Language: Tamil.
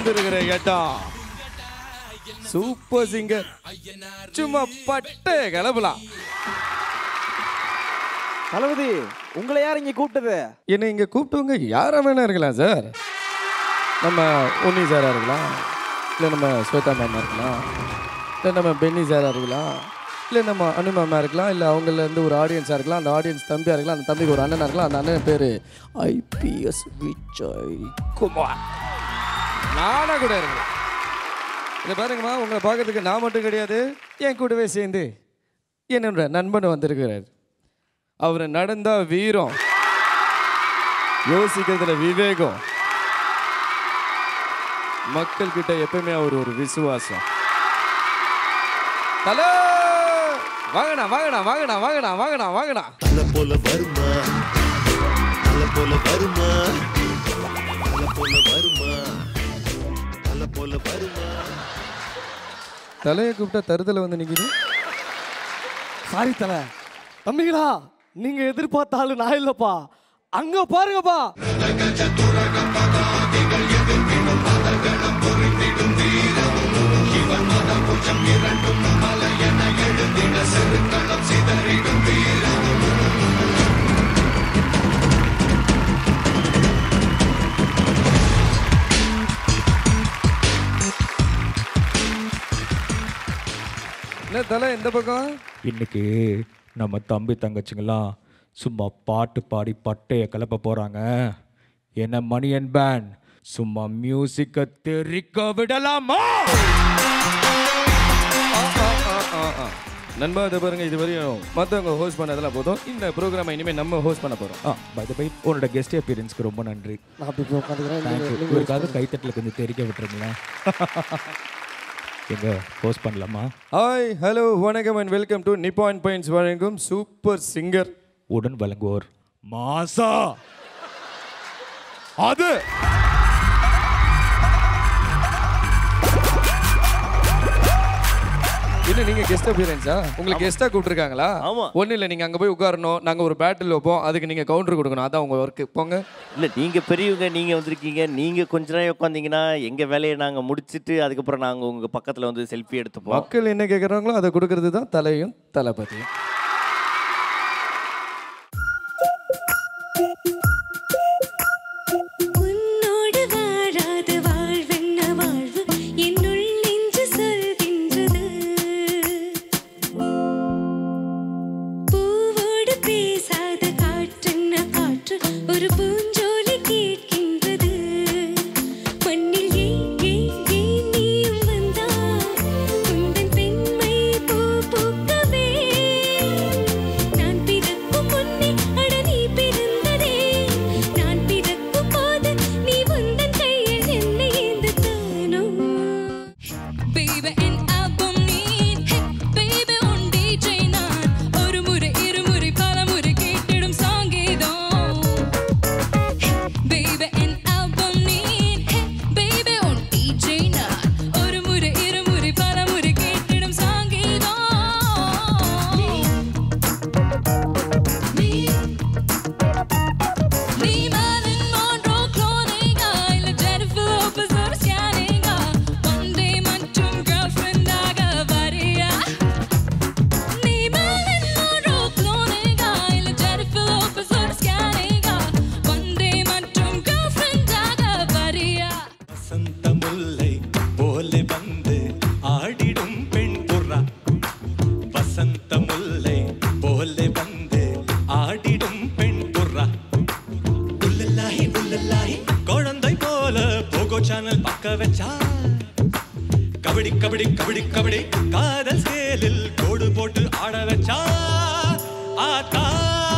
வந்திருக்கிற இடம் சூப்பர் சிங்கர் சும்மா பட்டைய கிளப்பலாம் தளபதி உங்களை யார் இங்க கூப்பிட்டது என்னை இங்கே கூப்பிட்டவங்க யாரா வேணா இருக்கலாம் சார் நம்ம உன்னி சாரா இருக்கலாம் இல்லை நம்ம ஸ்வேதா மேமா இருக்கலாம் இல்லை நம்ம பென்னி சாரா இருக்கலாம் இல்லை நம்ம அனு மேமா இருக்கலாம் இல்லை அவங்கலேருந்து ஒரு ஆடியன்ஸாக இருக்கலாம் அந்த ஆடியன்ஸ் தம்பியாக இருக்கலாம் அந்த தம்பிக்கு ஒரு அண்ணனாக இருக்கலாம் அந்த அண்ணன் பேர் ஐபிஎஸ் விஜய் குமார் நானாக கூட இருக்கலாம் இதை பாருங்கம்மா உங்களை பார்க்கறதுக்கு நான் மட்டும் கிடையாது என் கூடவே சேர்ந்து என்னோட நண்பன் வந்திருக்கிறார் அவர் நடந்தா வீரம் யோசிக்கிறதுல விவேகம் மக்கள் கிட்ட எப்பவுமே அவர் ஒரு விசுவாசம் தல வாங்கண்ணா வாங்கண்ணா வாங்கண்ணா வாங்கண்ணா வாங்கண்ணா வாங்கண்ணா தலை போல வருமா தலை போல வருமா தலை போல வருமா தலை போல வருமா தலையை கூப்பிட்டா தருதல வந்து நிக்குது சாரி தல தம்பிகளா நீங்க எதிர்பார்த்தாலும் நான் இல்லப்பா அங்க பாருங்கப்பா என்ன தலை இந்த பக்கம் இன்னைக்கு நம்ம தம்பி தங்கச்சிங்கெல்லாம் சும்மா பாட்டு பாடி பட்டைய கிளப்ப போறாங்க என்ன மணியன் பேண்ட் சும்மா மியூசிக்கை தெரிக்க விடலாமா ஆ, ஆ, ஆ, ஆ, ஆ. நண்பா இதை பாருங்க இது வரையும் மற்றவங்க ஹோஸ்ட் பண்ணதெல்லாம் போதும் இந்த ப்ரோக்ராமை இனிமேல் நம்ம ஹோஸ்ட் பண்ண போகிறோம் ஆ பை த பை உன்னோட கெஸ்ட் அப்பியரன்ஸ்க்கு ரொம்ப நன்றி நான் அப்படி போய் உட்காந்துக்கிறேன் தேங்க்யூ இவருக்காக கைத்தட்டில் கொஞ்சம் தெரிக்க விட்டுருங்களேன் எங்க ஹோஸ்ட் பண்ணலாமா ஹாய் ஹலோ வணக்கம் அண்ட் வெல்கம் டு நிப்பாயின் பாயிண்ட்ஸ் வழங்கும் சூப்பர் சிங்கர் உடன் வழங்குவோர் மாசா அது என்ன நீங்க கெஸ்ட் அப்பியரன்ஸா உங்களுக்கு கெஸ்டா கூப்பிட்டுருக்காங்களா ஆமா. ஒன்றும் இல்லை நீங்க அங்க போய் உட்காரணும் நாங்க ஒரு பேட்டில் வைப்போம் அதுக்கு நீங்க கவுண்டர் கொடுக்கணும் அதான் உங்க ஒர்க்கு போங்க இல்ல நீங்க பெரியவங்க நீங்க வந்திருக்கீங்க நீங்க கொஞ்ச நேரம் உட்காந்தீங்கன்னா எங்க வேலையை நாங்க முடிச்சிட்டு அதுக்கப்புறம் நாங்க உங்க பக்கத்துல வந்து செல்ஃபி எடுத்துப்போம் மக்கள் என்ன கேட்குறாங்களோ அதை கொடுக்கறது தான் தலையும் தளபதியும் உன்னோடு வாழாத வாழ்வென்ன வாழ்வு என்னுள் நெஞ்சு சொல்கின்றது பூவோடு பேசாத காற்றென்ன காற்று ஒரு பூஞ்சோலை கேட்கின்றது மண்ணில் ஏன் ஏன் ஏன் நீயும் வந்தாய் உந்தன் பெண்மை பூ பூக்கவே நான் பிறக்கும் முன்னே அட நீ பிறந்ததே நான் பிறக்கும் போது நீ உந்தன் கையில் என்னை ஏந்தத்தானோ Baby என் album நீ Hey baby உன் DJ நான் ஒரு முறை இருமுறை பல முறை கேட்டிடும் சங்கீதம் Baby என் album நீ Hey baby உன் DJ நான் ஒரு முறை இருமுறை பல முறை கேட்டிடும் சங்கீதம் நீ Marilyn Monroe cloning இல்ல Jennifer Lopez ஒரு scanning Monday மற்றும் girlfriend ஆக வரியா நீ Marilyn Monroe cloning இல்ல Jennifer Lopez ஒரு scanning Monday மற்றும் girlfriend ஆக வரியா வசந்த முல்லை போல வந்து ஆடிடும் பெண் புறா வசந்த முல்லை போல வந்து ஆடிடும் பெண் புறா உள்ளல்லாஹி உள்ளல்லாஹி குழந்தை போல போகோ சேனல் பக்க வச்சா கபடி கபடி கபடி கபடி காதல் சேலில் கோடு போட்டு ஆட வச்சா ஆத்தா